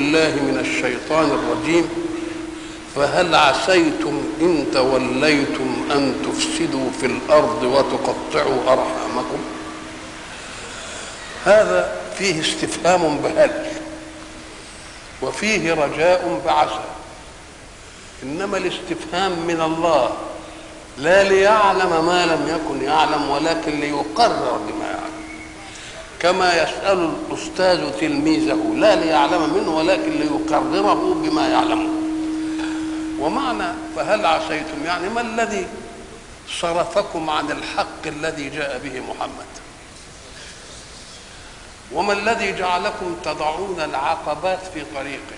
بالله من الشيطان الرجيم فهل عسيتم إن توليتم أن تفسدوا في الأرض وتقطعوا أرحامكم هذا فيه استفهام بهل وفيه رجاء بعسى إنما الاستفهام من الله لا ليعلم ما لم يكن يعلم ولكن ليقرر بما يعلم كما يسأل الأستاذ تلميذه لا ليعلم منه ولكن ليقرره بما يعلمه ومعنى فهل عسيتم يعني ما الذي صرفكم عن الحق الذي جاء به محمد وما الذي جعلكم تضعون العقبات في طريقه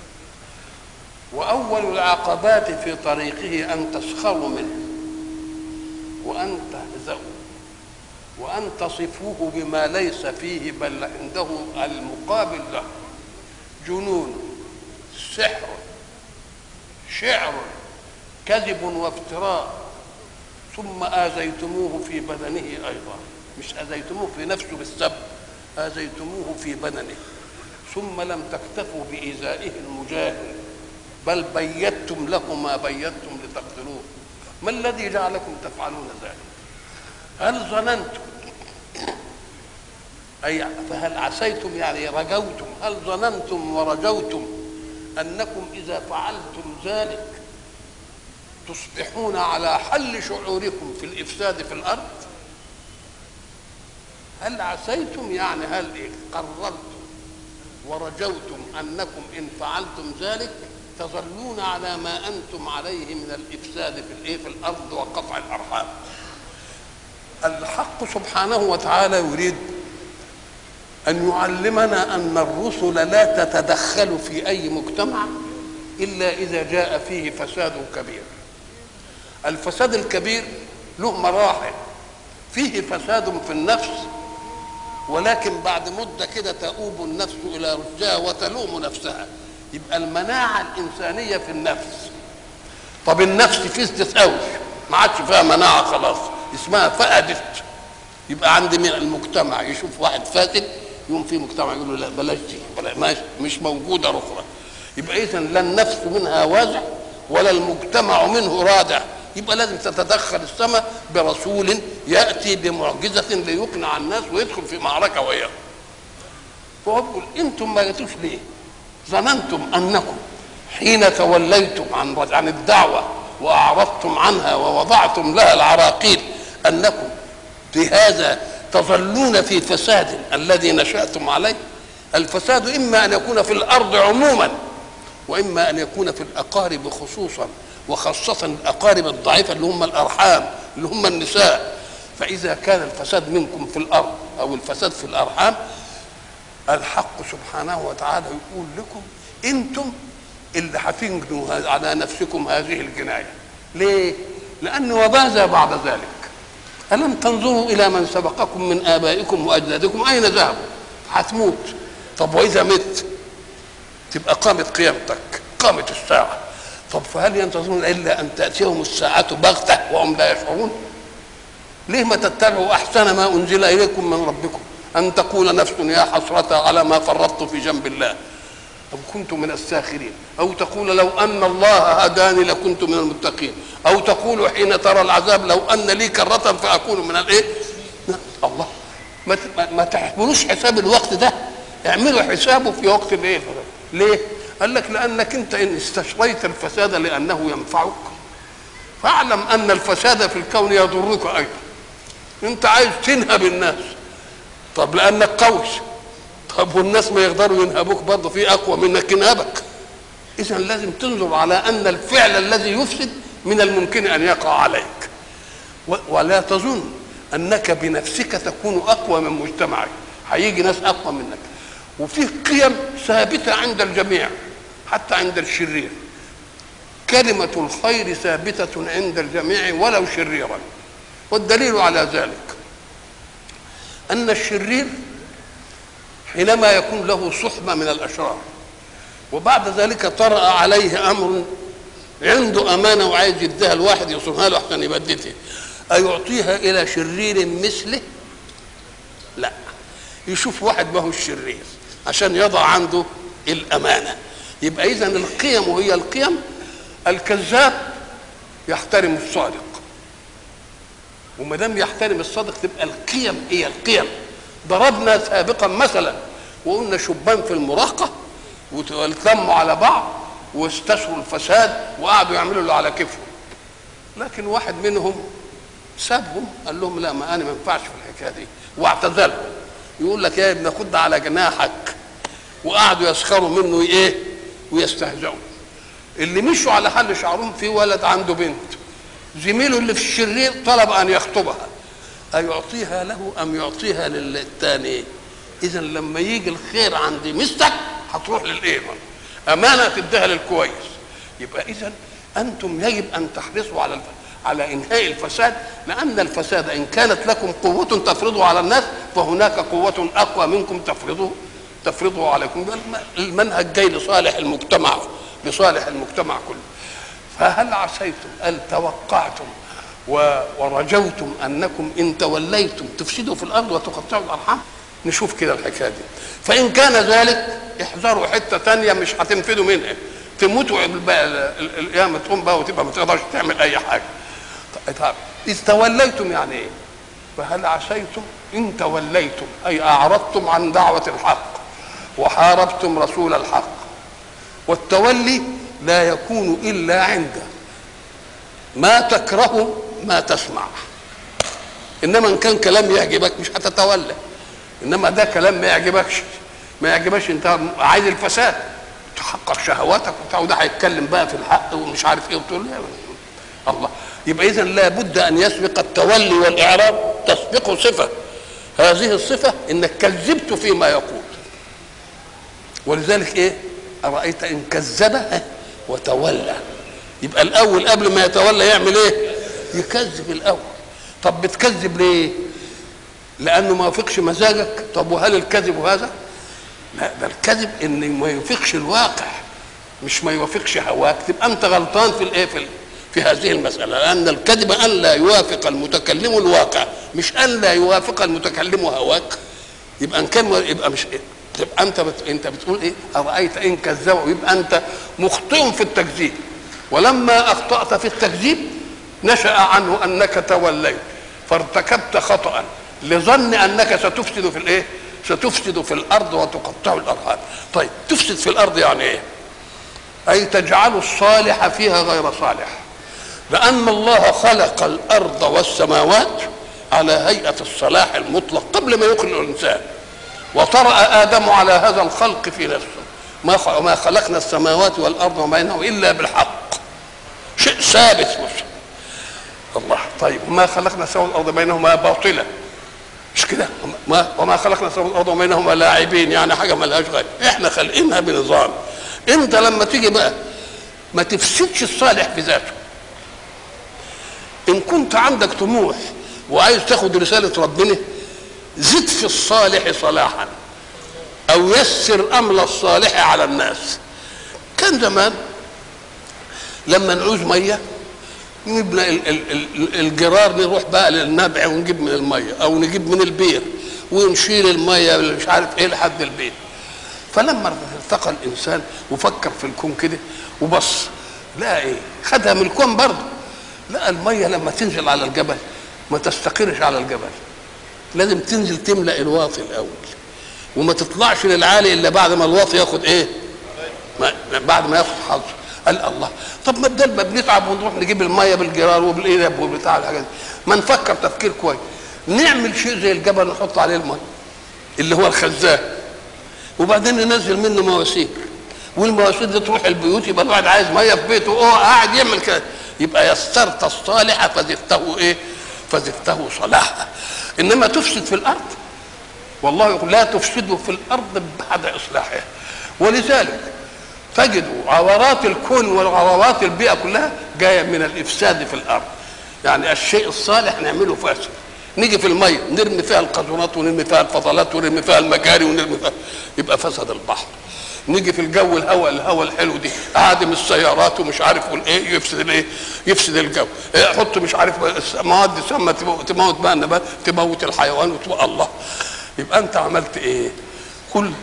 واول العقبات في طريقه ان تسخروا منه وان تهزؤوا وان تصفوه بما ليس فيه بل عنده المقابل له جنون سحر شعر كذب وافتراء ثم آذيتموه في بدنه أيضا مش آذيتموه في نفسه بالسب آذيتموه في بدنه ثم لم تكتفوا بإيذائه المجاهر بل بيتم له ما بيتم لتقتلوه ما الذي جعلكم تفعلون ذلك هل ظننتم أي فهل عسيتم يعني رجوتم هل ظننتم ورجوتم أنكم إذا فعلتم ذلك تصبحون على حل شعوركم في الإفساد في الأرض هل عسيتم يعني هل قررتم ورجوتم أنكم إن فعلتم ذلك تظلون على ما أنتم عليه من الإفساد في الإيه في الأرض وقطع الأرحام الحق سبحانه وتعالى يريد أن يعلمنا أن الرسل لا تتدخل في أي مجتمع إلا إذا جاء فيه فساد كبير الفساد الكبير له مراحل فيه فساد في النفس ولكن بعد مدة كده تؤوب النفس إلى رشدها وتلوم نفسها يبقى المناعة الإنسانية في النفس طب النفس فسدت قوي ما عادش فيها مناعة خلاص اسمها فقدت يبقى عند من المجتمع يشوف واحد فاسد يقوم في مجتمع يقول له لا بلاش دي بلاش مش موجوده اخرى يبقى اذا لا النفس منها وازع ولا المجتمع منه رادع يبقى لازم تتدخل السماء برسول ياتي بمعجزه ليقنع الناس ويدخل في معركه وياه فهو بيقول انتم ما جيتوش ليه؟ ظننتم انكم حين توليتم عن عن الدعوه واعرضتم عنها ووضعتم لها العراقيل انكم بهذا تظلون في فساد الذي نشأتم عليه الفساد إما أن يكون في الأرض عموما وإما أن يكون في الأقارب خصوصا وخاصة الأقارب الضعيفة اللي هم الأرحام اللي هم النساء فإذا كان الفساد منكم في الأرض أو الفساد في الأرحام الحق سبحانه وتعالى يقول لكم أنتم اللي هتنجنوا على نفسكم هذه الجناية ليه؟ لأنه وماذا بعد ذلك؟ ألم تنظروا إلى من سبقكم من آبائكم وأجدادكم أين ذهبوا؟ هتموت طب وإذا مت تبقى قامت قيامتك قامت الساعة طب فهل ينتظرون إلا أن تأتيهم الساعة بغتة وهم لا يشعرون؟ ليه ما تتبعوا أحسن ما أنزل إليكم من ربكم؟ أن تقول نفس يا حسرة على ما فرطت في جنب الله أو كنت من الساخرين أو تقول لو أن الله هداني لكنت من المتقين أو تقول حين ترى العذاب لو أن لي كرة فأكون من الإيه؟ الله ما ما تحملوش حساب الوقت ده اعملوا حسابه في وقت الايه؟ ليه؟ قال لك لأنك أنت إن استشريت الفساد لأنه ينفعك فاعلم أن الفساد في الكون يضرك أيضا أنت عايز تنهب الناس طب لأنك قوي طب والناس ما يقدروا ينهبوك برضه في اقوى منك ينهبك اذا لازم تنظر على ان الفعل الذي يفسد من الممكن ان يقع عليك ولا تظن انك بنفسك تكون اقوى من مجتمعك هيجي ناس اقوى منك وفي قيم ثابته عند الجميع حتى عند الشرير كلمة الخير ثابتة عند الجميع ولو شريرا والدليل على ذلك أن الشرير حينما يكون له صحبة من الأشرار وبعد ذلك طرأ عليه أمر عنده أمانة وعايز يديها الواحد يصونها له عشان يبددها أيعطيها إلى شرير مثله؟ لا يشوف واحد ما هو الشرير عشان يضع عنده الامانه يبقى اذا القيم وهي القيم الكذاب يحترم الصادق وما دام يحترم الصادق تبقى القيم هي القيم ضربنا سابقا مثلا وقلنا شبان في المراهقه واتلموا على بعض واستشروا الفساد وقعدوا يعملوا اللي على كيفهم لكن واحد منهم سابهم قال لهم لا ما انا ما ينفعش في الحكايه دي واعتزلهم يقول لك يا ابن خد على جناحك وقعدوا يسخروا منه ايه ويستهزئوا اللي مشوا على حل شعرهم في ولد عنده بنت زميله اللي في الشرير طلب ان يخطبها أيعطيها له أم يعطيها للثاني إذا لما يجي الخير عند مستك هتروح للإيه أمانة تديها للكويس يبقى إذا أنتم يجب أن تحرصوا على الف... على إنهاء الفساد لأن الفساد إن كانت لكم قوة تفرضوا على الناس فهناك قوة أقوى منكم تفرضوا تفرضوا عليكم المنهج جاي لصالح المجتمع لصالح المجتمع كله فهل عسيتم أن توقعتم ورجوتم انكم ان توليتم تفسدوا في الارض وتقطعوا الارحام نشوف كده الحكايه دي فان كان ذلك احذروا حته تانية مش هتنفذوا منها تموتوا القيامه تقوم بقى وتبقى ما تقدرش تعمل اي حاجه طيب اذ توليتم يعني ايه فهل عسيتم ان توليتم اي اعرضتم عن دعوه الحق وحاربتم رسول الحق والتولي لا يكون الا عنده ما تكره ما تسمع انما ان كان كلام يعجبك مش هتتولى انما ده كلام ما يعجبكش ما يعجبكش انت عايز الفساد تحقق شهواتك وبتاع وده هيتكلم بقى في الحق ومش عارف ايه وتقول الله يبقى اذا لابد ان يسبق التولي والاعراب تسبقه صفه هذه الصفه انك كذبت فيما يقول ولذلك ايه ارايت ان كذب وتولى يبقى الاول قبل ما يتولى يعمل ايه يكذب الاول طب بتكذب ليه لانه ما يوافقش مزاجك طب وهل الكذب هذا لا ده الكذب ان ما يوافقش الواقع مش ما يوافقش هواك تبقى انت غلطان في الايه في, في هذه المساله لان الكذب ان لا يوافق المتكلم الواقع مش ان لا يوافق المتكلم هواك يبقى ان كان يبقى مش إيه؟ تبقى انت بت... انت بتقول ايه ارايت ان كذبوا يبقى انت مخطئ في التكذيب ولما اخطات في التكذيب نشا عنه انك توليت فارتكبت خطا لظن انك ستفسد في الايه ستفسد في الارض وتقطع الارحام طيب تفسد في الارض يعني ايه اي تجعل الصالح فيها غير صالح لان الله خلق الارض والسماوات على هيئه الصلاح المطلق قبل ما يخلق الانسان وطرأ ادم على هذا الخلق في نفسه ما ما خلقنا السماوات والارض وما بينهما الا بالحق شيء ثابت مش الله طيب وما خلقنا السماوات والارض بينهما باطلا مش كده ما وما خلقنا السماوات والارض بينهما لاعبين يعني حاجه ما لهاش غايه احنا خالقينها بنظام انت لما تيجي بقى ما تفسدش الصالح بذاته ان كنت عندك طموح وعايز تاخد رساله ربنا زد في الصالح صلاحا او يسر امر الصالح على الناس كان زمان لما نعوز ميه نجيب الجرار نروح بقى للنبع ونجيب من الميه او نجيب من البير ونشيل الميه اللي مش عارف ايه لحد البيت فلما ارتقى الانسان وفكر في الكون كده وبص لقى ايه خدها من الكون برضه لقى الميه لما تنزل على الجبل ما تستقرش على الجبل لازم تنزل تملا الواطي الاول وما تطلعش للعالي الا بعد ما الواطي ياخد ايه ما بعد ما ياخد حظه قال الله طب ما بدل ما بنتعب ونروح نجيب الميه بالجرار وبالقلب وبتاع الحاجات دي ما نفكر تفكير كويس نعمل شيء زي الجبل نحط عليه الميه اللي هو الخزان وبعدين ننزل منه مواسير والمواسير دي تروح البيوت يبقى الواحد عايز ميه في بيته هو قاعد يعمل كده يبقى يسرت الصالح فزدته ايه؟ فزدته صلاحا انما تفسد في الارض والله يقول لا تفسدوا في الارض بعد اصلاحها ولذلك تجد عورات الكون وعورات البيئه كلها جايه من الافساد في الارض يعني الشيء الصالح نعمله فاسد نيجي في الميه نرمي فيها القذورات ونرمي فيها الفضلات ونرمي فيها المجاري ونرمي فيها يبقى فسد البحر نيجي في الجو الهواء الهواء الحلو دي عادم السيارات ومش عارف والايه يفسد الايه يفسد الجو إيه حط مش عارف مواد سامه تموت بقى النبات تموت الحيوان وتبقى الله يبقى انت عملت ايه كل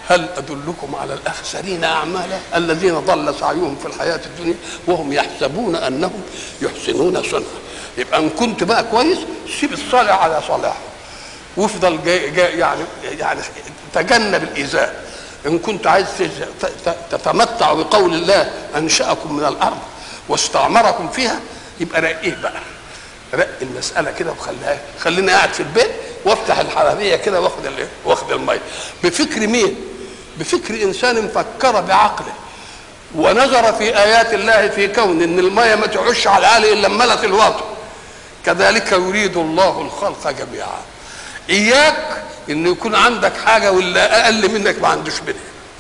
هل ادلكم على الاخسرين اعمالا الذين ضل سعيهم في الحياه الدنيا وهم يحسبون انهم يحسنون صنعا يبقى ان كنت بقى كويس سيب الصالح على صلاحه وافضل جاي جاي يعني يعني تجنب الايذاء ان كنت عايز تج- ت- ت- تتمتع بقول الله انشاكم من الارض واستعمركم فيها يبقى رقيه بقى رق المساله كده وخليها خليني قاعد في البيت وافتح الحنفيه كده واخد الايه واخد الميه بفكر مين بفكر انسان فكر بعقله ونظر في ايات الله في كون ان الميه ما تعش على العالي الا ملت الواطن كذلك يريد الله الخلق جميعا اياك ان يكون عندك حاجه ولا اقل منك ما عندوش منها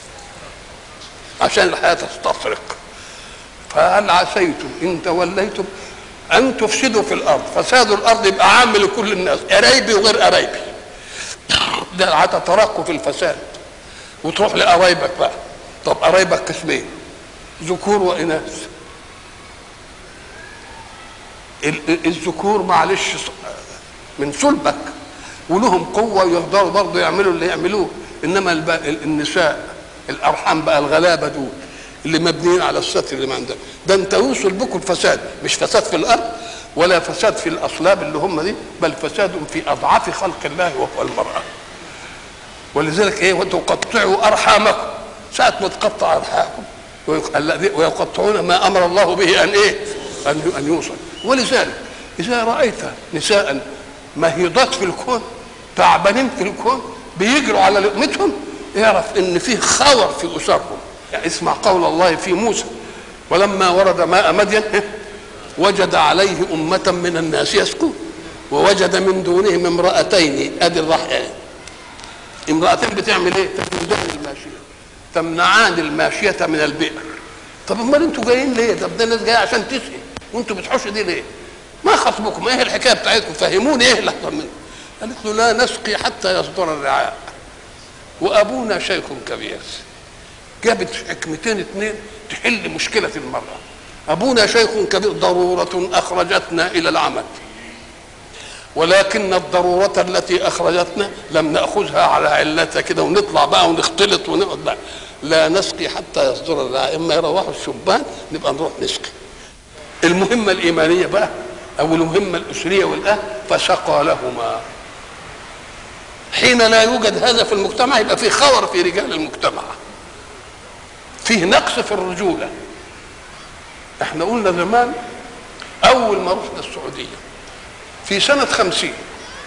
عشان الحياه تستطرق فهل عسيتم ان توليتم ان تفسدوا في الارض فساد الارض يبقى عام لكل الناس قرايبي وغير قرايبي ده هتترقوا في الفساد وتروح لقرايبك بقى طب قرايبك قسمين ذكور واناث ال- ال- الذكور معلش من صلبك ولهم قوه يقدروا برضه يعملوا اللي يعملوه انما الب- ال- النساء الارحام بقى الغلابه دول اللي مبنيين على الستر اللي ما عندهم ده انت يوصل بكم الفساد مش فساد في الارض ولا فساد في الاصلاب اللي هم دي بل فساد في اضعاف خلق الله وهو المراه ولذلك ايه وتقطعوا ارحامكم ساعه ما تقطع ارحامكم ويق- الذي- ويقطعون ما امر الله به ان ايه ان ان يوصل ولذلك اذا رايت نساء مهيضات في الكون تعبانين في الكون بيجروا على لقمتهم اعرف ان فيه خور في اسرهم يعني اسمع قول الله في موسى ولما ورد ماء مدين وجد عليه أمة من الناس يسكون ووجد من دونهم امرأتين ادي الرحية امرأتين بتعمل ايه؟ تجوزان الماشية تمنعان الماشية من البئر طب امال انتوا جايين ليه؟ طب ده الناس جايه عشان تسقي وانتوا بتحوشوا دي ليه؟ ما خطبكم ايه الحكايه بتاعتكم فهموني ايه اللي حصل منه؟ قالت له لا نسقي حتى يصدر الرعاء وابونا شيخ كبير جابت حكمتين اثنين تحل مشكله المراه ابونا شيخ كبير ضروره اخرجتنا الى العمل ولكن الضرورة التي أخرجتنا لم نأخذها على علتها كده ونطلع بقى ونختلط ونقعد لا لا نسقي حتى يصدر الرعاء إما يروحوا الشبان نبقى نروح نسقي المهمة الإيمانية بقى أو المهمة الأسرية والأهل فسقى لهما حين لا يوجد هذا في المجتمع يبقى في خور في رجال المجتمع فيه نقص في الرجولة احنا قلنا زمان أول ما رحنا السعودية في سنة خمسين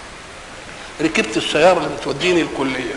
ركبت السيارة اللي بتوديني الكلية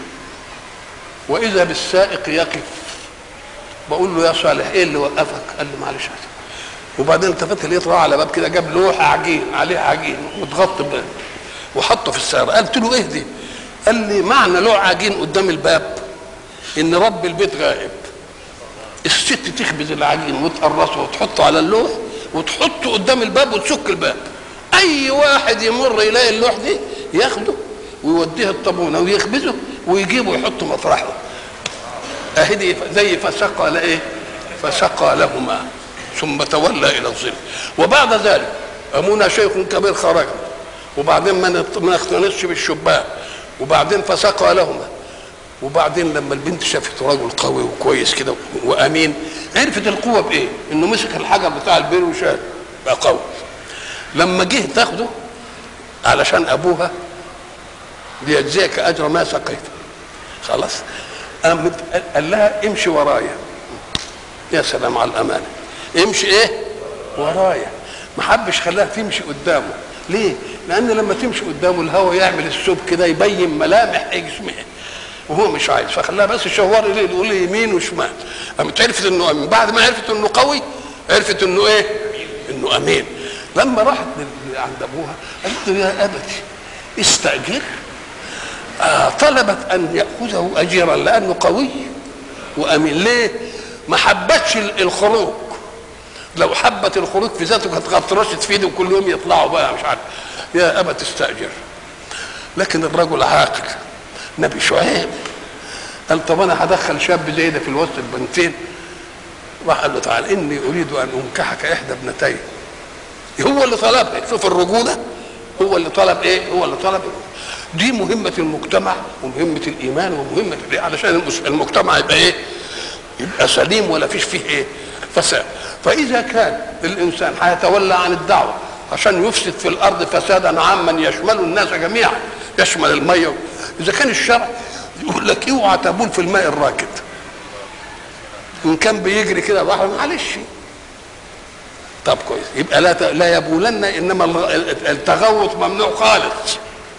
وإذا بالسائق يقف بقول له يا صالح إيه اللي وقفك؟ قال لي معلش هات. وبعدين التفت لقيت راح على باب كده جاب لوحة عجين عليه عجين متغطى باب وحطه في السيارة قلت له إيه دي؟ قال لي معنى لوح عجين قدام الباب إن رب البيت غائب الست تخبز العجين وتقرصه وتحطه على اللوح وتحطه قدام الباب وتسك الباب اي واحد يمر يلاقي اللوح دي ياخده ويوديه الطابونه ويخبزه ويجيبه ويحطه مطرحه اهي دي زي فسقى لايه فسقى لهما ثم تولى الى الظل وبعد ذلك ابونا شيخ كبير خرج وبعدين ما نط- ما نختلطش بالشبان وبعدين فسقى لهما وبعدين لما البنت شافت رجل قوي وكويس كده وامين عرفت القوه بايه؟ انه مسك الحجر بتاع البير وشال بقى قوي لما جه تاخده علشان ابوها ليجزيك اجر ما سقيت خلاص قام قال لها امشي ورايا يا سلام على الامانه امشي ايه ورايا ما حبش خلاها تمشي قدامه ليه لان لما تمشي قدامه الهواء يعمل السوب كده يبين ملامح جسمها وهو مش عايز فخلاها بس شوار ليه يقول لي يمين وشمال قامت عرفت انه امين بعد ما عرفت انه قوي عرفت انه ايه انه امين لما راحت لل- عند ابوها قالت له يا ابتي استاجر آه طلبت ان ياخذه اجيرا لانه قوي وامين ليه ما حبتش ال- الخروج لو حبت الخروج في ذاته كانت غطرشت في ايده وكل يوم يطلعوا بقى مش عارف يا ابا تستاجر لكن الرجل عاقل نبي شعيب قال طب انا هدخل شاب زي ده في الوسط البنتين راح قال له تعال اني اريد ان انكحك احدى ابنتين هو اللي طلبها شوف الرجوله هو اللي طلب ايه هو اللي طلب دي مهمة المجتمع ومهمة الإيمان ومهمة علشان المجتمع يبقى إيه؟ يبقى سليم ولا فيش فيه إيه؟ فساد فإذا كان الإنسان هيتولى عن الدعوة عشان يفسد في الأرض فسادا عاما يشمل الناس جميعا يشمل المية إذا كان الشرع يقول لك اوعى تبول في الماء الراكد إن كان بيجري كده بحر معلش طب كويس يبقى لا لا يبولن انما التغوط ممنوع خالص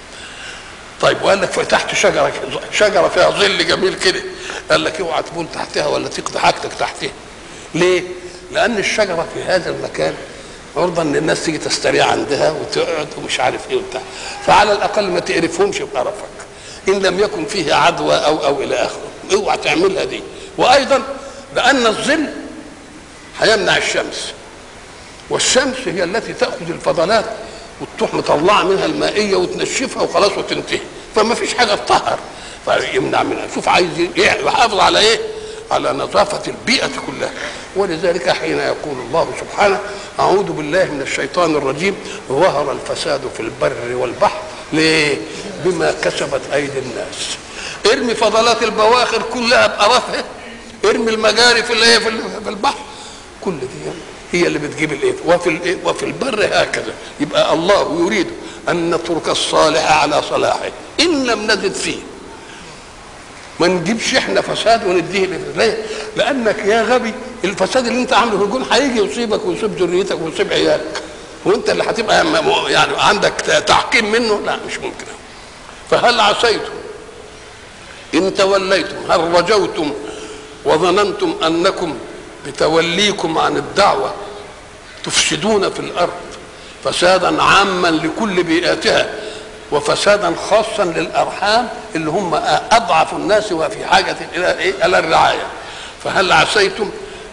طيب وقال لك تحت شجره شجره فيها ظل جميل كده قال لك اوعى تبول تحتها ولا تقضي حاجتك تحتها ليه؟ لان الشجره في هذا المكان عرضه ان الناس تيجي تستريح عندها وتقعد ومش عارف ايه وبتاع فعلى الاقل ما تقرفهمش بقرفك ان لم يكن فيه عدوى او او الى اخره اوعى تعملها دي وايضا لان الظل هيمنع الشمس والشمس هي التي تاخذ الفضلات وتروح مطلعه منها المائيه وتنشفها وخلاص وتنتهي فما فيش حاجه تطهر فيمنع منها شوف عايز يحافظ على ايه على نظافة البيئة كلها ولذلك حين يقول الله سبحانه أعوذ بالله من الشيطان الرجيم ظهر الفساد في البر والبحر ليه؟ بما كسبت أيدي الناس ارمي فضلات البواخر كلها بقرفها ارمي المجاري في الايه في البحر كل دي هي اللي بتجيب الايه وفي الايه وفي البر هكذا يبقى الله يريد ان نترك الصالح على صلاحه ان لم نزد فيه ما نجيبش احنا فساد ونديه ليه؟ لانك يا غبي الفساد اللي انت عامله في الجون هيجي يصيبك ويصيب ذريتك ويصيب عيالك وانت اللي هتبقى يعني عندك تحكيم منه لا مش ممكن فهل عسيتم ان توليتم هل رجوتم وظننتم انكم بتوليكم عن الدعوه تفسدون في الارض فسادا عاما لكل بيئاتها وفسادا خاصا للارحام اللي هم اضعف الناس وفي حاجه الى ايه؟ الى الرعايه فهل عسيتم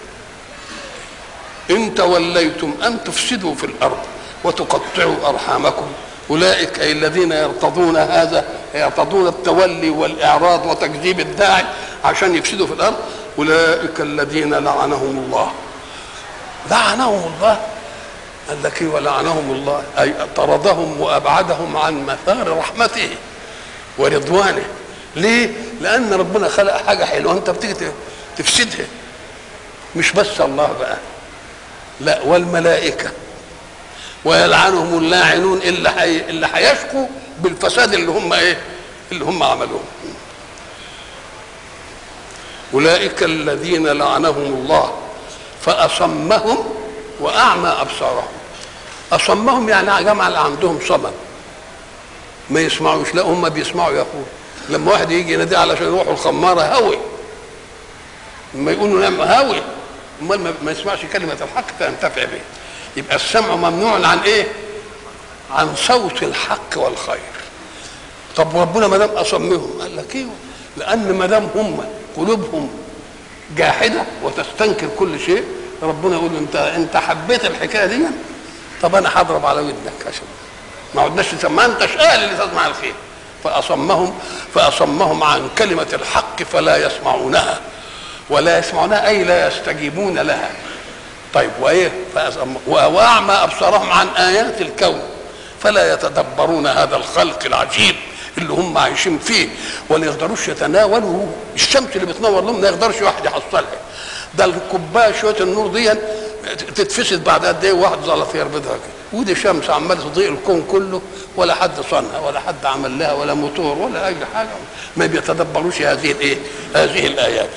ان توليتم ان تفسدوا في الارض وتقطعوا ارحامكم اولئك اي الذين يرتضون هذا يرتضون التولي والاعراض وتكذيب الداعي عشان يفسدوا في الارض اولئك الذين لعنهم الله لعنهم الله قال لك ايه ولعنهم الله اي طردهم وابعدهم عن مثار رحمته ورضوانه ليه؟ لان ربنا خلق حاجه حلوه انت بتيجي تفسدها مش بس الله بقى لا والملائكه ويلعنهم اللاعنون اللي حي... اللي هيشقوا بالفساد اللي هم ايه؟ اللي هم عملوه اولئك الذين لعنهم الله فاصمهم واعمى ابصارهم اصمهم يعني جمع اللي عندهم صمم ما يسمعوش لا هم بيسمعوا يا اخوه لما واحد يجي ينادي علشان يروحوا الخماره هوي لما يقولوا نعم هوي امال ما يسمعش كلمه الحق فينتفع به يبقى السمع ممنوع عن ايه؟ عن صوت الحق والخير طب ربنا ما دام اصمهم قال لك ايوه لان ما دام هم قلوبهم جاحده وتستنكر كل شيء ربنا يقول انت انت حبيت الحكايه دي طب انا هضرب على ودنك عشان ما عدناش ما انتش اهل اللي تسمع الخير فاصمهم فاصمهم عن كلمه الحق فلا يسمعونها ولا يسمعونها اي لا يستجيبون لها طيب وايه واعمى ابصارهم عن ايات الكون فلا يتدبرون هذا الخلق العجيب اللي هم عايشين فيه ولا يقدروش يتناولوا الشمس اللي بتنور لهم ما يقدرش واحد يحصلها ده الكوبايه شويه النور دي تتفسد بعد قد ايه واحد زلط يربطها كده ودي شمس عماله تضيء الكون كله ولا حد صنها ولا حد عمل لها ولا موتور ولا اي حاجه ما بيتدبروش هذه الايه هذه الايات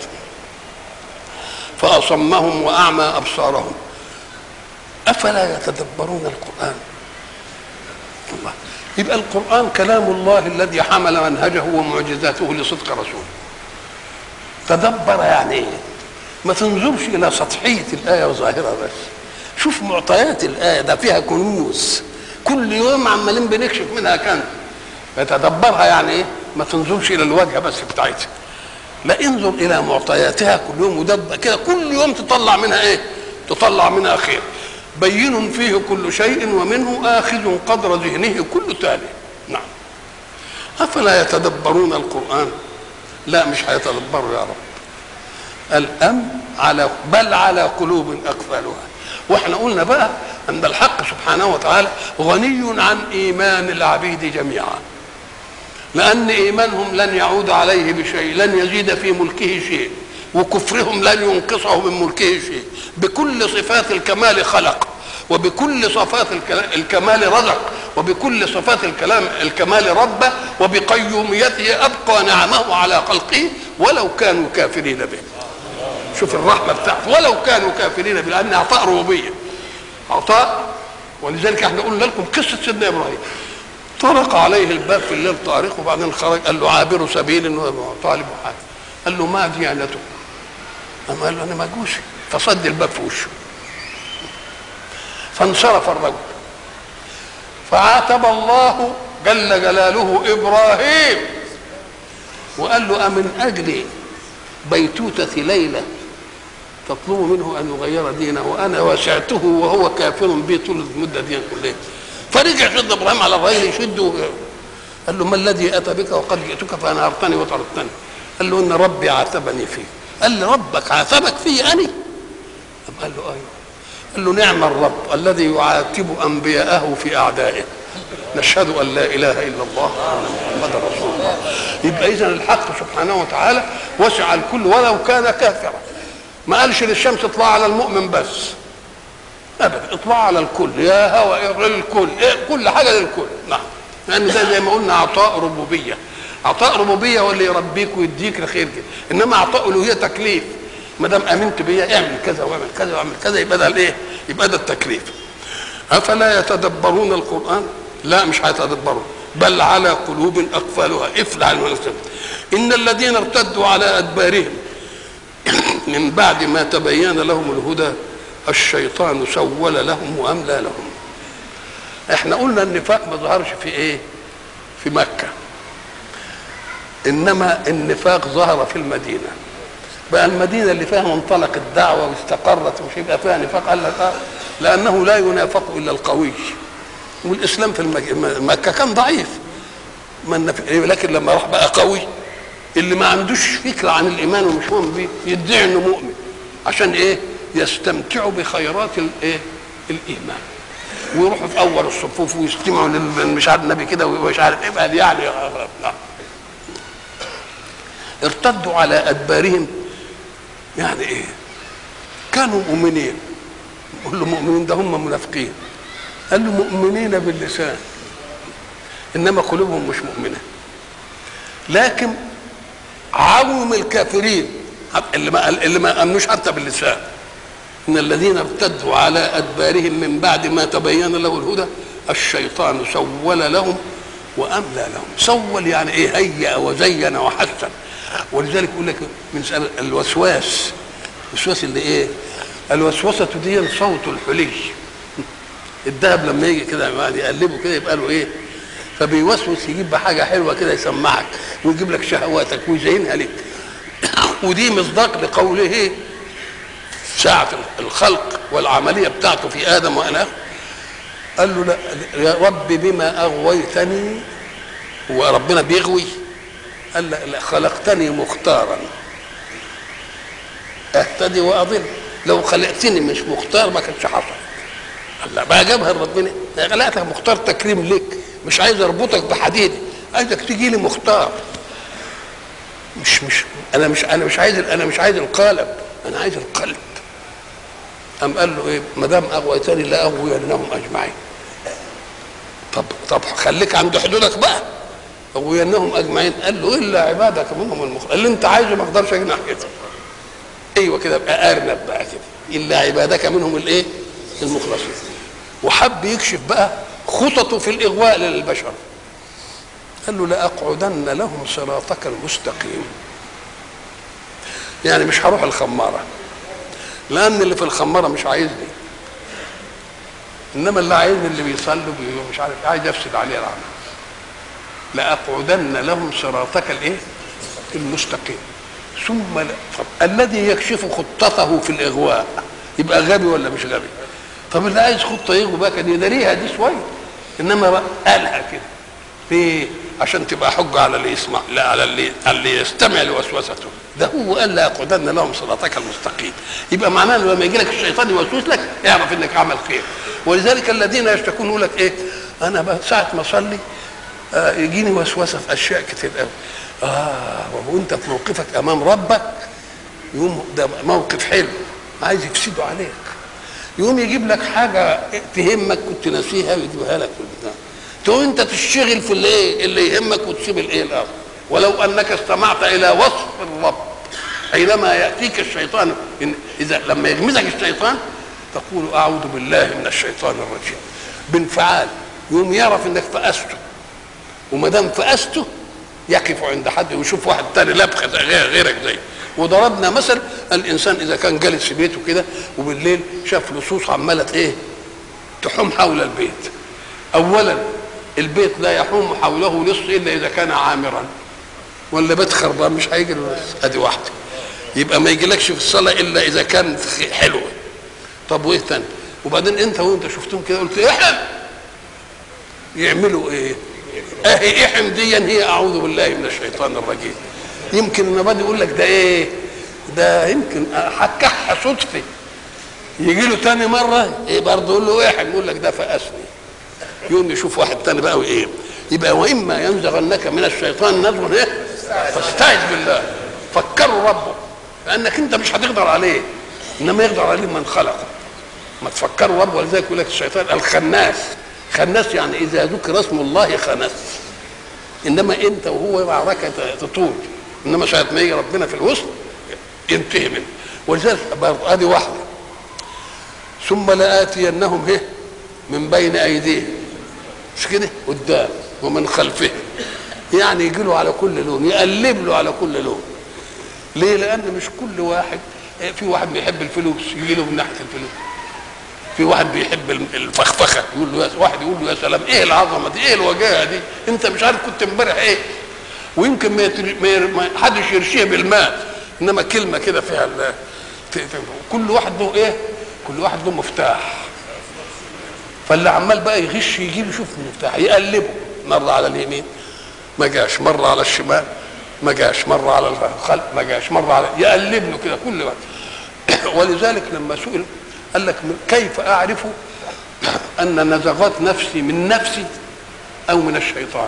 فاصمهم واعمى ابصارهم افلا يتدبرون القران الله يبقى القران كلام الله الذي حمل منهجه ومعجزاته لصدق رسوله تدبر يعني ايه ما تنظرش الى سطحيه الايه وظاهرها بس شوف معطيات الايه ده فيها كنوز كل يوم عمالين بنكشف منها كنز فتدبرها يعني ايه ما تنظرش الى الواجهه بس بتاعتها لا انظر الى معطياتها كل يوم ودب كده كل يوم تطلع منها ايه تطلع منها خير بين فيه كل شيء ومنه آخذ قدر ذهنه كل تالي نعم أفلا يتدبرون القرآن لا مش هيتدبروا يا رب الأم على بل على قلوب أقفالها واحنا قلنا بقى أن الحق سبحانه وتعالى غني عن إيمان العبيد جميعا لأن إيمانهم لن يعود عليه بشيء لن يزيد في ملكه شيء وكفرهم لن ينقصه من ملكه شيء بكل صفات الكمال خلق وبكل صفات الكمال رزق وبكل صفات الكلام الكمال رب وبقيوميته أبقى نعمه على خلقه ولو كانوا كافرين به شوف الرحمة بتاعته ولو كانوا كافرين به لأن عطاء ربوبية عطاء ولذلك احنا قلنا لكم قصة سيدنا إبراهيم طرق عليه الباب في الليل طارق وبعدين خرج قال له عابر سبيل وطالب حاجة قال له ما ديانتك أما قال له أنا مجوسي فصد الباب في وشه فانصرف الرجل فعاتب الله جل جلاله إبراهيم وقال له أمن أجل بيتوتة ليلة تطلب منه أن يغير دينه وأنا وسعته وهو كافر بي طول المدة دي كلها فرجع شد إبراهيم على الرجل يشده قال له ما الذي أتى بك وقد جئتك فأنهرتني وطردتني قال له إن ربي عاتبني فيه قال لي ربك عاتبك في أني قال له أيوه قال له نعم الرب الذي يعاتب أنبياءه في أعدائه نشهد أن لا إله إلا الله وأن محمدا رسول الله يبقى إذا الحق سبحانه وتعالى وسع الكل ولو كان كافرا ما قالش للشمس اطلع على المؤمن بس ابدا اطلع على الكل يا هوى الكل إيه كل حاجه للكل نعم لان ده زي ما قلنا عطاء ربوبيه عطاء ربوبيه هو اللي يربيك ويديك الخير كده انما عطاء الوهيه تكليف ما دام امنت بيا اعمل كذا واعمل كذا واعمل كذا يبقى ده الايه؟ يبقى ده التكليف افلا يتدبرون القران؟ لا مش هيتدبروا بل على قلوب اقفالها افلع المنسب ان الذين ارتدوا على ادبارهم من بعد ما تبين لهم الهدى الشيطان سول لهم واملى لهم احنا قلنا النفاق ما ظهرش في ايه في مكه انما النفاق ظهر في المدينه بقى المدينه اللي فيها منطلق الدعوه واستقرت ومش يبقى فيها نفاق قال لك آه لانه لا ينافق الا القوي والاسلام في المك... مكه كان ضعيف من لكن لما راح بقى قوي اللي ما عندوش فكره عن الايمان ومش مؤمن بيه يدعي انه مؤمن عشان ايه؟ يستمتعوا بخيرات الايه؟ الايمان ويروحوا في اول الصفوف ويستمعوا مش عارف النبي كده ومش عارف ايه بقى يعني لا. ارتدوا على ادبارهم يعني ايه؟ كانوا مؤمنين قول له مؤمنين ده هم منافقين قال له مؤمنين باللسان انما قلوبهم مش مؤمنه لكن عوم الكافرين اللي ما اللي ما امنوش حتى باللسان ان الذين ارتدوا على ادبارهم من بعد ما تبين له الهدى الشيطان سول لهم واملى لهم سول يعني ايه هيأ وزين وحسن ولذلك يقول لك من الوسواس الوسواس اللي ايه الوسوسه دي صوت الحلي الذهب لما يجي كده يقلبه كده يبقى له ايه فبيوسوس يجيب بحاجه حلوه كده يسمعك ويجيب لك شهواتك ويزينها لك ودي مصداق لقوله ساعة الخلق والعملية بتاعته في آدم وأنا قال له لا يا رب بما أغويتني هو ربنا بيغوي قال لا, لا خلقتني مختارا اهتدي وأضل لو خلقتني مش مختار ما كانش حصل قال لا بقى جابها ربنا خلقتك مختار تكريم لك مش عايز اربطك بحديد عايزك تجي لي مختار مش مش انا مش انا مش عايز انا مش عايز القالب انا عايز القلب قام قال له ايه ما دام اغويتني لا اغوينهم اجمعين طب طب خليك عند حدودك بقى اغوينهم اجمعين قال له الا عبادك منهم المخ اللي انت عايزه ما اقدرش اجي ناحيته ايوه كده ابقى ارنب بقى كده الا عبادك منهم الايه المخلصين وحب يكشف بقى خططه في الاغواء للبشر قال له لاقعدن لهم صراطك المستقيم يعني مش هروح الخماره لان اللي في الخماره مش عايزني انما اللي عايزني اللي بيصلي مش عارف عايز يفسد عليه العمل لاقعدن لهم صراطك الايه المستقيم ثم لا. طب الذي يكشف خطته في الاغواء يبقى غبي ولا مش غبي طب اللي عايز خطه يغوي بقى كان يداريها دي شويه انما بقى قالها كده ليه عشان تبقى حجه على اللي يسمع لا على اللي اللي يستمع لوسوسته ده هو قال لا يقعدن لهم صراطك المستقيم يبقى معناه لما يجي لك الشيطان يوسوس لك اعرف انك عمل خير ولذلك الذين يشتكون يقول لك ايه انا بقى ساعه ما اصلي آه يجيني وسوسه في اشياء كتير قوي اه وهو انت في موقفك امام ربك يقوم ده موقف حلو عايز يفسده عليك يقوم يجيب لك حاجه تهمك كنت ناسيها ويجيبها لك في البتاع تقوم انت تشتغل في الايه اللي يهمك وتسيب الايه الاخر ولو انك استمعت الى وصف الرب حينما ياتيك الشيطان إن اذا لما يغمزك الشيطان تقول اعوذ بالله من الشيطان الرجيم بانفعال يقوم يعرف انك فأسته وما دام فأسته يقف عند حد ويشوف واحد تاني لبخه غير غيرك زيه وضربنا مثل الانسان اذا كان جالس في بيته كده وبالليل شاف لصوص عماله ايه تحوم حول البيت اولا البيت لا يحوم حوله لص الا اذا كان عامرا ولا بيت خربان مش هيجي له لص ادي واحده يبقى ما يجيلكش في الصلاه الا اذا كانت حلوه طب وايه تاني وبعدين انت وانت شفتهم كده قلت احم يعملوا ايه اهي احم دي هي اعوذ بالله من الشيطان الرجيم يمكن النبات يقول لك ده ايه ده يمكن حكح صدفه يجي له تاني مره ايه برضه يقول له احم يقول لك ده فاسني يقوم يشوف واحد تاني بقى وايه يبقى واما ينزغنك من الشيطان نزغ ايه فاستعذ بالله فكروا ربه لانك انت مش هتقدر عليه انما يقدر عليه من خلقه ما تفكروا ربه ولذلك يقول لك الشيطان الخناس خناس يعني اذا ذكر اسم الله خنس انما انت وهو معركه تطول انما ساعه ما يجي ربنا في الوسط ينتهي منه ولذلك برضه ادي واحده ثم لآتينهم ايه من بين ايديهم مش كده قدام ومن خلفهم يعني يجي له على كل لون يقلب له على كل لون ليه لان مش كل واحد في واحد بيحب الفلوس يجي له من ناحيه الفلوس في واحد بيحب الفخفخه يقول له واحد يقول له يا سلام ايه العظمه دي ايه الوجاهه دي انت مش عارف كنت امبارح ايه ويمكن ما, يتر... ما حدش يرشيها بالماء انما كلمه كده فيها ال... كل واحد له ايه كل واحد له مفتاح فاللي عمال بقى يغش يجيب يشوف المفتاح يقلبه مره على اليمين ما جاش مره على الشمال ما جاش مره على الخلف ما جاش مره على يقلب له كده كل وقت ولذلك لما سئل قال لك كيف اعرف ان نزغات نفسي من نفسي او من الشيطان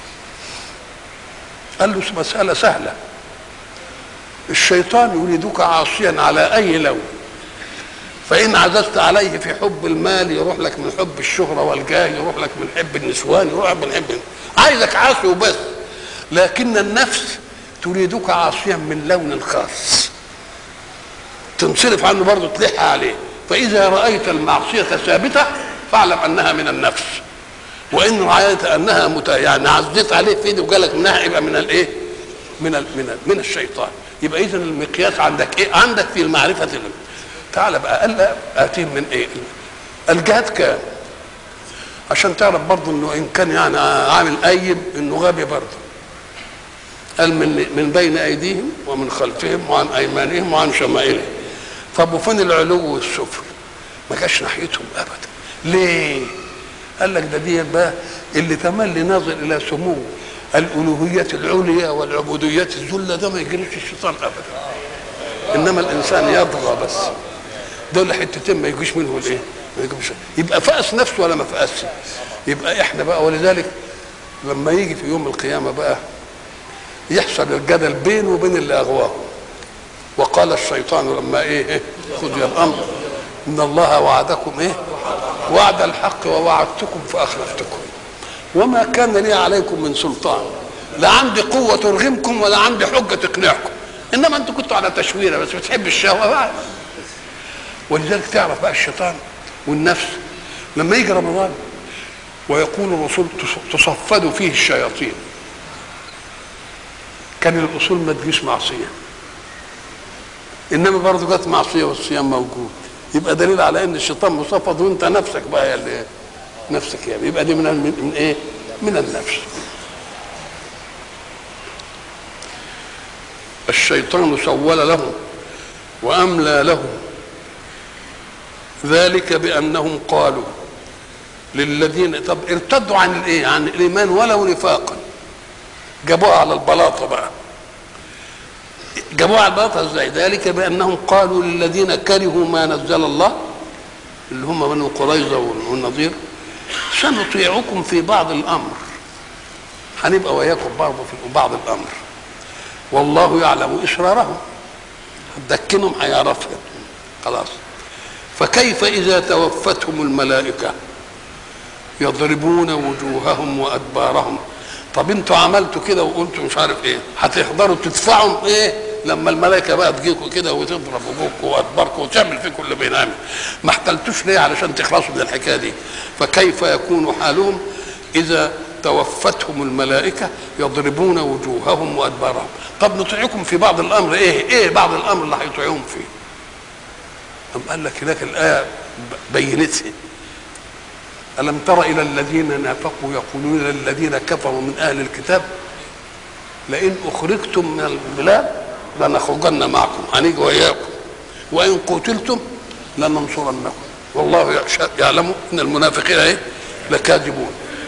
قال له مساله سهله الشيطان يريدك عاصيا على اي لون فان عززت عليه في حب المال يروح لك من حب الشهره والجاه يروح لك من حب النسوان يروح من حب عايزك عاصي وبس لكن النفس تريدك عاصيا من لون خاص تنصرف عنه برضه تلح عليه فإذا رأيت المعصية ثابتة فاعلم أنها من النفس وإن رأيت أنها مت... يعني عزيت عليه في وجالك منها يبقى من الإيه؟ من ال... من ال... من الشيطان يبقى إذا المقياس عندك إيه؟ عندك في المعرفة اللي... تعال بقى قال آتيهم من إيه؟ الجهاد كام؟ عشان تعرف برضه إنه إن كان يعني عامل أيب إنه غبي برضه قال من من بين أيديهم ومن خلفهم وعن أيمانهم وعن شمائلهم طب وفين العلو والسفل ما جاش ناحيتهم ابدا ليه قال لك ده دي بقى اللي تملي ناظر الى سمو الالوهيه العليا والعبوديات الذله ده ما يجريش الشيطان ابدا انما الانسان يطغى بس دول حتتين ما يجيش منه الايه ما يجيش يبقى فأس نفسه ولا ما فأس يبقى احنا بقى ولذلك لما يجي في يوم القيامه بقى يحصل الجدل بينه وبين اللي اغواه وقال الشيطان لما ايه خذي الامر ان الله وعدكم ايه وعد الحق ووعدتكم فاخلفتكم وما كان لي عليكم من سلطان لا عندي قوة ترغمكم ولا عندي حجة تقنعكم انما انتوا كنتوا على تشويره بس بتحب الشهوة بقى ولذلك تعرف بقى الشيطان والنفس لما يجي رمضان ويقول الرسول تصفد فيه الشياطين كان الاصول ما تجيش معصيه انما برضه جت معصيه والصيام موجود يبقى دليل على ان الشيطان مصفد وانت نفسك بقى يا اللي نفسك يعني يبقى دي من من, من ايه؟ من النفس الشيطان سول لهم واملى لهم ذلك بانهم قالوا للذين طب ارتدوا عن الايه؟ عن الايمان ولو نفاقا جابوها على البلاطه بقى جابوها على البلاطه ازاي؟ ذلك بانهم قالوا للذين كرهوا ما نزل الله اللي هم بنو قريظه والنظير سنطيعكم في بعض الامر هنبقى وياكم برضه في بعض الامر والله يعلم اسرارهم هتدكنهم هيعرفها خلاص فكيف اذا توفتهم الملائكه يضربون وجوههم وادبارهم طب انتوا عملتوا كده وقلتوا مش عارف ايه هتقدروا تدفعوا ايه لما الملائكه بقى تجيكوا كده وتضرب وجوهكم وادباركم وتعمل فيكم اللي بينعمل ما احتلتوش ليه علشان تخلصوا من الحكايه دي فكيف يكون حالهم اذا توفتهم الملائكه يضربون وجوههم وادبارهم طب نطيعكم في بعض الامر ايه ايه بعض الامر اللي هيطيعوهم فيه أم قال لك هناك الآية بينتها ألم تر إلى الذين نافقوا يقولون إلى الذين كفروا من أهل الكتاب لئن أخرجتم من البلاد لنخرجن معكم هنيجي وإياكم وإن قتلتم لننصرنكم والله يعلم أن المنافقين إيه لكاذبون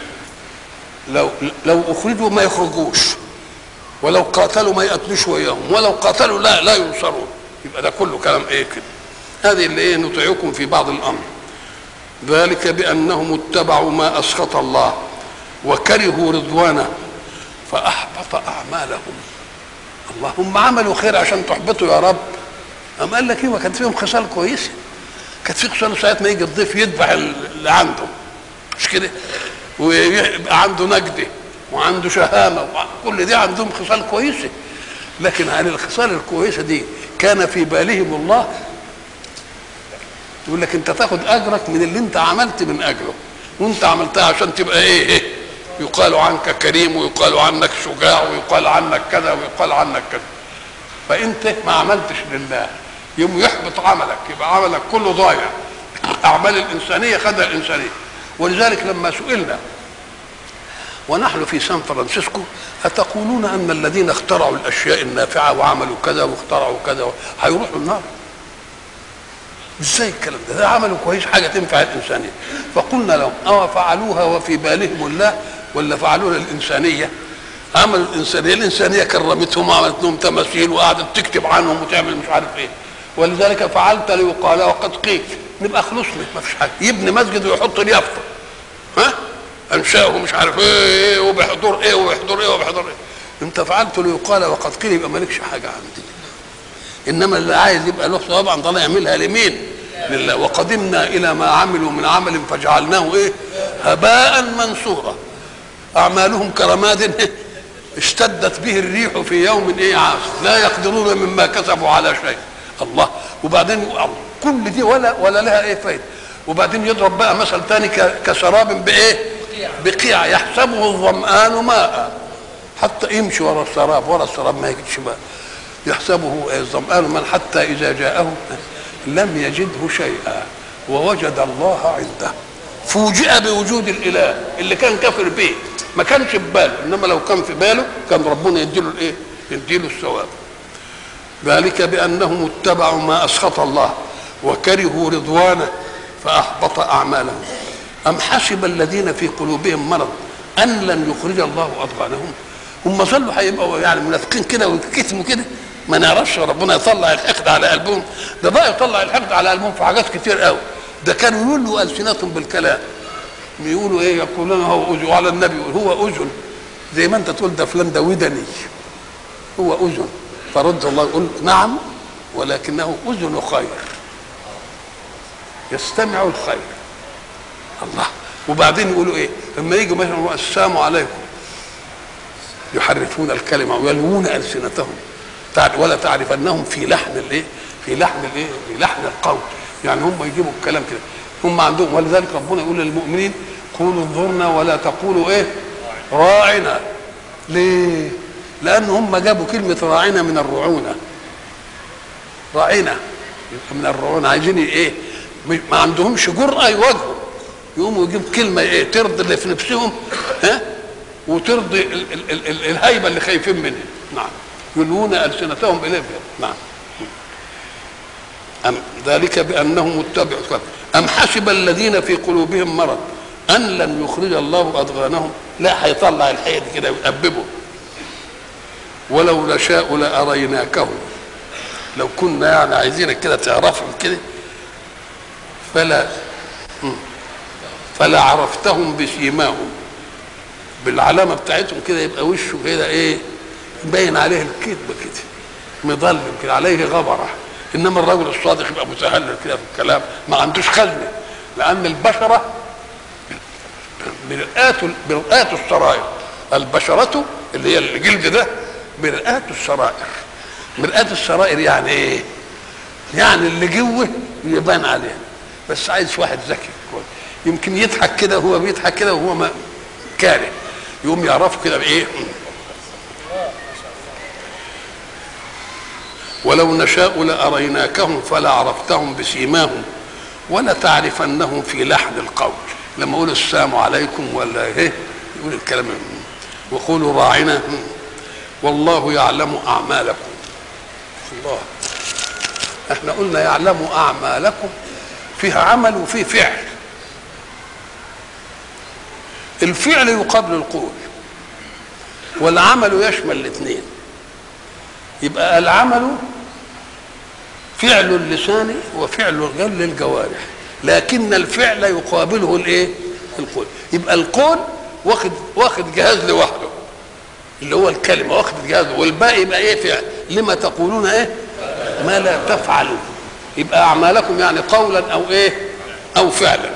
لو لو أخرجوا ما يخرجوش ولو قاتلوا ما يقتلوش وياهم ولو قاتلوا لا لا ينصرون يبقى ده كله كلام ايه كده هذه اللي ايه نطيعكم في بعض الامر ذلك بانهم اتبعوا ما اسخط الله وكرهوا رضوانه فاحبط اعمالهم الله هم عملوا خير عشان تحبطوا يا رب أم قال لك ايه ما كانت فيهم خصال كويسه كانت في خصال ساعات ما يجي الضيف يذبح اللي عنده مش كده ويبقى عنده نجده وعنده شهامه كل دي عندهم خصال كويسه لكن عن الخصال الكويسه دي كان في بالهم الله يقول لك انت تاخد اجرك من اللي انت عملت من اجره وانت عملتها عشان تبقى ايه, إيه؟ يقال عنك كريم ويقال عنك شجاع ويقال عنك كذا ويقال عنك كذا فانت ما عملتش لله يوم يحبط عملك يبقى عملك كله ضايع اعمال الانسانيه خدها الانسانيه ولذلك لما سئلنا ونحن في سان فرانسيسكو أتقولون أن الذين اخترعوا الأشياء النافعة وعملوا كذا واخترعوا كذا هيروحوا النار ازاي الكلام ده ده عملوا كويس حاجة تنفع الإنسانية فقلنا لهم أو فعلوها وفي بالهم الله ولا فعلوها الإنسانية عملوا الإنسانية الإنسانية كرمتهم وعملت لهم تماثيل وقعدت تكتب عنهم وتعمل مش عارف إيه ولذلك فعلت ليقال وقد قيل نبقى خلصنا ما فيش حاجة يبني مسجد ويحط اليافطة ها انشاه مش عارف ايه ايه وبحضور ايه وبحضور ايه وبحضور ايه انت فعلت ليقال وقد قيل يبقى مالكش حاجه عندي انما اللي عايز يبقى له ثواب عند الله يعملها لمين؟ لله وقدمنا الى ما عملوا من عمل فجعلناه ايه؟ هباء منصورا اعمالهم كرماد اشتدت به الريح في يوم ايه عاصف لا يقدرون مما كسبوا على شيء الله وبعدين كل دي ولا ولا لها ايه فايده وبعدين يضرب بقى مثل ثاني كسراب بايه؟ بقيع يحسبه الظمآن ماء حتى يمشي ورا السراب ورا السراب ما يجدش ماء يحسبه الظمآن ماء حتى إذا جاءه لم يجده شيئا ووجد الله عنده فوجئ بوجود الإله اللي كان كافر به ما كانش في باله إنما لو كان في باله كان ربنا يديله الإيه؟ يديله الثواب ذلك بأنهم اتبعوا ما أسخط الله وكرهوا رضوانه فأحبط أعمالهم أم حسب الذين في قلوبهم مرض أن لن يخرج الله أضغانهم هم ظلوا هيبقوا يعني منافقين كده ويتكتموا كده ما نعرفش ربنا يطلع الحقد على قلبهم ده بقى يطلع الحقد على قلبهم في حاجات كتير قوي ده كانوا يقولوا ألسنتهم بالكلام يقولوا ايه يقولون هو اذن وعلى النبي يقول هو اذن زي ما انت تقول ده فلان ده ودني هو اذن فرد الله يقول نعم ولكنه اذن خير يستمع الخير الله وبعدين يقولوا ايه لما يجوا مثلا السلام عليكم يحرفون الكلمه ويلوون السنتهم ولا تعرفنهم في لحن الايه في لحن الايه في لحن القول يعني هم يجيبوا الكلام كده هم عندهم ولذلك ربنا يقول للمؤمنين قولوا انظرنا ولا تقولوا ايه راعنا ليه لان هم جابوا كلمه راعنا من الرعونه راعنا من الرعونه عايزين ايه ما عندهمش جرأة يواجهوا يقوموا يجيب كلمة ايه ترضي اللي في نفسهم ها وترضي ال ال ال ال الهيبة اللي خايفين منها نعم يلوون ألسنتهم إليه نعم أم ذلك بأنهم اتبعوا أم حسب الذين في قلوبهم مرض أن لن يخرج الله أضغانهم لا هيطلع الحية دي كده ويأببه ولو نشاء لأريناكهم لو كنا يعني عايزينك كده تعرفهم كده فلا فلا عرفتهم بسيماهم بالعلامه بتاعتهم كده يبقى وشه كده ايه باين عليه الكذب كده مظلم كده عليه غبره انما الرجل الصادق يبقى متهلل كده في الكلام ما عندوش خزنه لان البشره مرآة مرآة السرائر البشرة اللي هي الجلد ده مرآة السرائر مرآة السرائر يعني ايه؟ يعني اللي جوه يبان عليه بس عايز واحد ذكي كويس يمكن يضحك كده وهو بيضحك كده وهو ما كاره يقوم يعرفه كده بايه؟ ولو نشاء لأريناكهم فلا عرفتهم بسيماهم ولتعرفنهم في لحن القول لما اقول السلام عليكم ولا ايه يقول الكلام وقولوا راعنا والله يعلم اعمالكم الله احنا قلنا يعلم اعمالكم فيها عمل وفيه فعل الفعل يقابل القول والعمل يشمل الاثنين يبقى العمل فعل اللسان وفعل غير للجوارح لكن الفعل يقابله الايه القول يبقى القول واخد واخد جهاز لوحده اللي هو الكلمه واخد جهاز والباقي يبقى ايه فعل لما تقولون ايه ما لا تفعلون يبقى اعمالكم يعني قولا او ايه او فعلا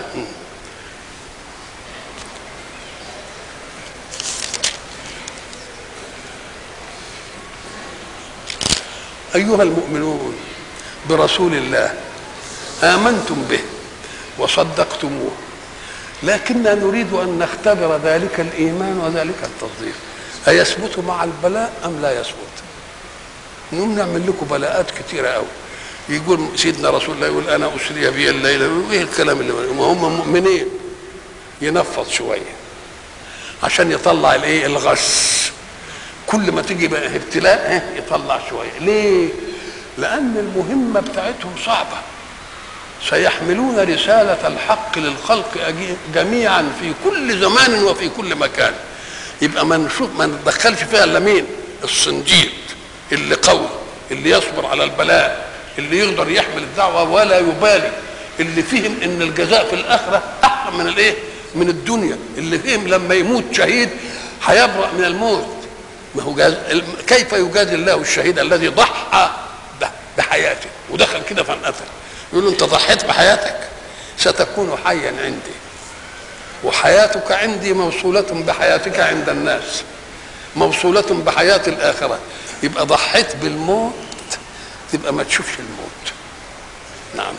ايها المؤمنون برسول الله امنتم به وصدقتموه لكننا نريد ان نختبر ذلك الايمان وذلك التصديق ايثبت مع البلاء ام لا يثبت نقوم نعمل لكم بلاءات كثيره قوي يقول سيدنا رسول الله يقول انا اسري بي الليله ايه الكلام اللي ما هم مؤمنين ينفض شويه عشان يطلع الايه الغش كل ما تيجي بقى ابتلاء يطلع شويه ليه لان المهمه بتاعتهم صعبه سيحملون رسالة الحق للخلق جميعا في كل زمان وفي كل مكان يبقى ما نشوف ما ندخلش فيها الا مين؟ الصنديد اللي قوي اللي يصبر على البلاء اللي يقدر يحمل الدعوة ولا يبالي اللي فهم ان الجزاء في الاخرة احسن من الايه؟ من الدنيا اللي فهم لما يموت شهيد هيبرأ من الموت ما هو جاز... كيف يجازي الله الشهيد الذي ضحى بحياته ودخل كده فانقتل يقول له انت ضحيت بحياتك ستكون حيا عندي وحياتك عندي موصولة بحياتك عند الناس موصولة بحياة الآخرة يبقى ضحيت بالموت تبقى ما تشوفش الموت نعم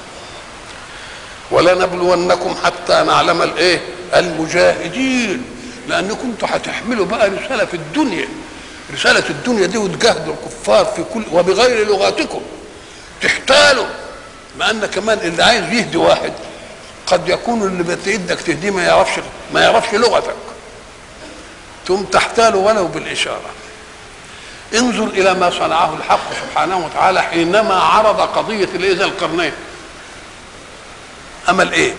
ولنبلونكم حتى نعلم الايه المجاهدين لانكم انتوا هتحملوا بقى رساله في الدنيا رساله الدنيا دي وتجاهدوا الكفار في كل وبغير لغاتكم تحتالوا مع ان كمان اللي عايز يهدي واحد قد يكون اللي بتيدك تهديه ما يعرفش ما يعرفش لغتك ثم تحتال ولو بالاشاره انظر الى ما صنعه الحق سبحانه وتعالى حينما عرض قضيه الايه ذا القرنين عمل ايه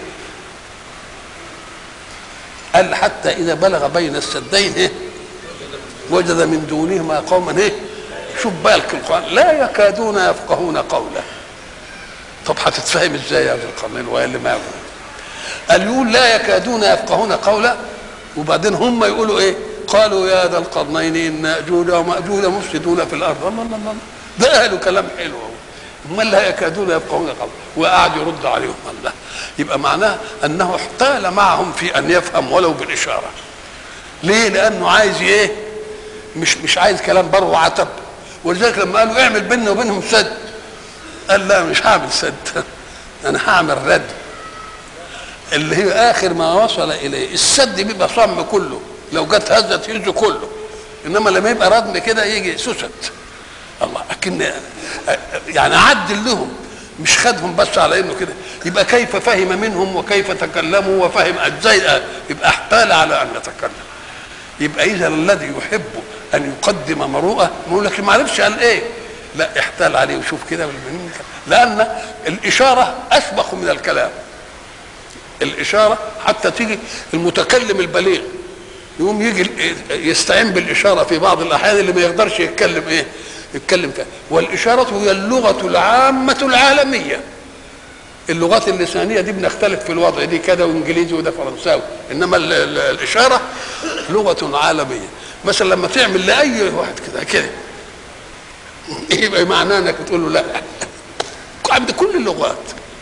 قال حتى اذا بلغ بين السدين ايه وجد من دونهما قوما ايه شوف بالك القران لا يكادون يفقهون قوله طب هتتفهم ازاي يا ذا القرنين وهي اللي ما قال يقول لا يكادون يفقهون قولا وبعدين هم يقولوا ايه قالوا يا ذا القرنين ان اجوج وماجوج مفسدون في الارض الله الله الله ده قالوا كلام حلو هم لا يكادون يفقهون قولا وقعد يرد عليهم الله يبقى معناه انه احتال معهم في ان يفهم ولو بالاشاره ليه لانه عايز ايه مش مش عايز كلام بر وعتب ولذلك لما قالوا اعمل بيننا وبينهم سد قال لا مش هعمل سد انا هعمل رد اللي هي اخر ما وصل اليه السد بيبقى صم كله لو جت هزه تهز كله انما لما يبقى ردم كده يجي سوست الله اكن يعني عدل لهم مش خدهم بس على انه كده يبقى كيف فهم منهم وكيف تكلموا وفهم ازاي يبقى احتال على ان يتكلم يبقى اذا الذي يحب ان يقدم مروءه يقول لك ما عرفش قال ايه لا احتال عليه وشوف كده لان الاشاره اسبق من الكلام الاشاره حتى تيجي المتكلم البليغ يقوم يجي يستعين بالاشاره في بعض الاحيان اللي ما يقدرش يتكلم ايه يتكلم فيها والاشاره هي اللغه العامه العالميه اللغات اللسانيه دي بنختلف في الوضع دي كده وانجليزي وده فرنساوي انما ال ال الاشاره لغه عالميه مثلا لما تعمل لاي واحد كده كده يبقى معناه انك تقول له لا عند كل اللغات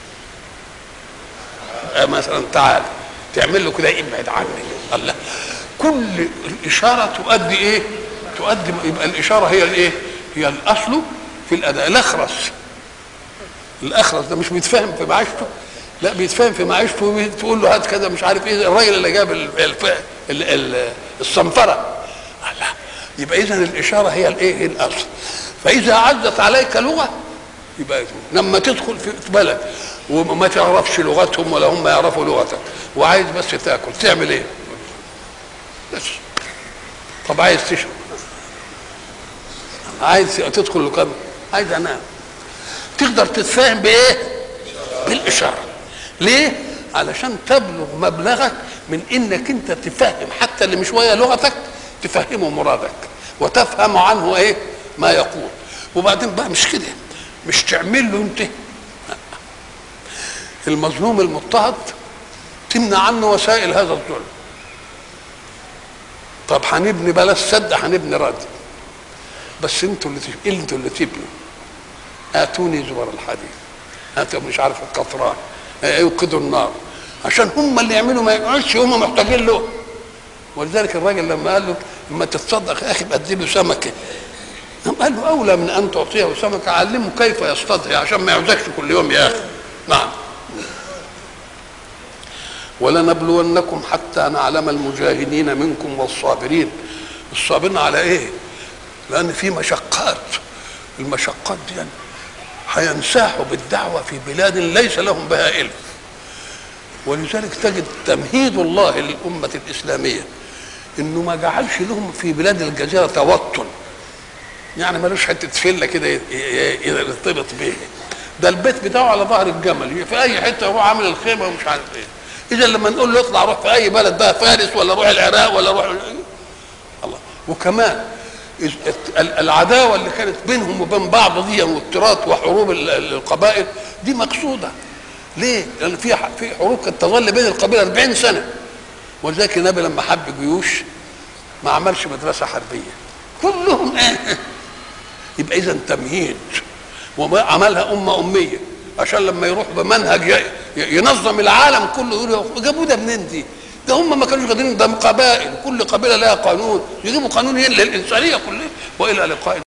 آه مثلا تعال تعمل له كده ابعد عني الله كل الاشاره تؤدي ايه تؤدي يبقى الاشاره هي الايه هي الاصل في الاداء الاخرس الاخرس ده مش بيتفهم في معيشته لا بيتفهم في معيشته تقول له هات كذا مش عارف ايه الراجل اللي جاب ال- الف- ال- ال- الصنفره لا يبقى اذا الاشاره هي الايه هي الاصل فاذا عزت عليك لغه يبقى لما تدخل في بلد وما تعرفش لغتهم ولا هم يعرفوا لغتك وعايز بس تاكل تعمل ايه؟ بس طب عايز تشرب عايز تدخل لقبل عايز انام تقدر تتفاهم بايه؟ بالاشاره ليه؟ علشان تبلغ مبلغك من انك انت تفهم حتى اللي مش ويا لغتك تفهمه مرادك وتفهم عنه ايه؟ ما يقول وبعدين بقى مش كده مش تعمل له انت لا. المظلوم المضطهد تمنع عنه وسائل هذا الظلم طب هنبني بلاش سد هنبني رد بس انتوا اللي تب... انتوا اللي تبنوا اتوني زبر الحديد هاتوا مش عارف القطران يوقدوا النار عشان هم اللي يعملوا ما يقعدش هم محتاجين له ولذلك الراجل لما قال له لما تتصدق يا اخي بقدم له سمكه قام قال له اولى من ان تعطيه سمكه علمه كيف يصطادها عشان ما يعوزكش كل يوم يا اخي نعم ولنبلونكم حتى نعلم المجاهدين منكم والصابرين الصابرين على ايه لان في مشقات المشقات دي يعني هينساحوا بالدعوه في بلاد ليس لهم بها علم ولذلك تجد تمهيد الله للامه الاسلاميه انه ما جعلش لهم في بلاد الجزيره توطن يعني ملوش حته فله كده ي- ي- يرتبط بيه ده البيت بتاعه على ظهر الجمل في اي حته يروح عامل الخيمه ومش عارف ايه اذا لما نقول له اطلع روح في اي بلد بقى فارس ولا روح العراق ولا روح الله وكمان إذ- ال- العداوه اللي كانت بينهم وبين بعض دي والتراث وحروب ال- ال- القبائل دي مقصوده ليه؟ لان في ح- في حروب كانت تظل بين القبيله 40 سنه ولذلك النبي لما حب جيوش ما عملش مدرسه حربيه كلهم يبقى اذا تمهيد وما عملها امه اميه عشان لما يروح بمنهج ي- ي- ينظم العالم كله يقول جابوه ده منين دي؟ ده هم ما كانوش قادرين ده قبائل كل قبيله لها قانون يجيبوا قانون للانسانيه كلها والى لقاء